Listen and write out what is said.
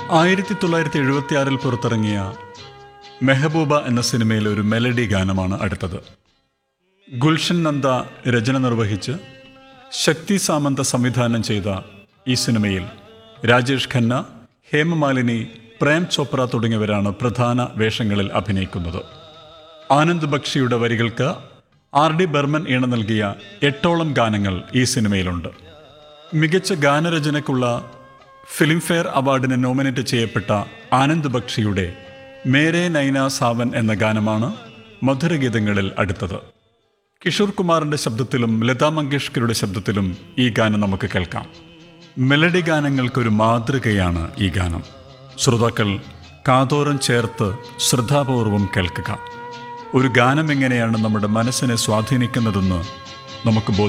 ആയിരത്തി തൊള്ളായിരത്തി എഴുപത്തി ആറിൽ പുറത്തിറങ്ങിയ മെഹബൂബ എന്ന സിനിമയിലെ ഒരു മെലഡി ഗാനമാണ് അടുത്തത് ഗുൽഷൻ നന്ദ രചന നിർവഹിച്ച് ശക്തി സാമന്ത സംവിധാനം ചെയ്ത ഈ സിനിമയിൽ രാജേഷ് ഖന്ന ഹേമമാലിനി പ്രേം ചോപ്ര തുടങ്ങിയവരാണ് പ്രധാന വേഷങ്ങളിൽ അഭിനയിക്കുന്നത് ആനന്ദ് ബക്ഷിയുടെ വരികൾക്ക് ആർ ഡി ബർമൻ ഈണ നൽകിയ എട്ടോളം ഗാനങ്ങൾ ഈ സിനിമയിലുണ്ട് മികച്ച ഗാനരചനയ്ക്കുള്ള ഫിലിംഫെയർ അവാർഡിന് നോമിനേറ്റ് ചെയ്യപ്പെട്ട ആനന്ദ് ബക്ഷിയുടെ മേരെ നൈന സാവൻ എന്ന ഗാനമാണ് മധുരഗീതങ്ങളിൽ അടുത്തത് കിഷോർ കുമാറിന്റെ ശബ്ദത്തിലും ലതാ മങ്കേഷ്കറുടെ ശബ്ദത്തിലും ഈ ഗാനം നമുക്ക് കേൾക്കാം മെലഡി ഗാനങ്ങൾക്കൊരു മാതൃകയാണ് ഈ ഗാനം ശ്രോതാക്കൾ കാതോരം ചേർത്ത് ശ്രദ്ധാപൂർവം കേൾക്കുക ഒരു ഗാനം എങ്ങനെയാണ് നമ്മുടെ മനസ്സിനെ സ്വാധീനിക്കുന്നതെന്ന് നമുക്ക് ബോധ്യം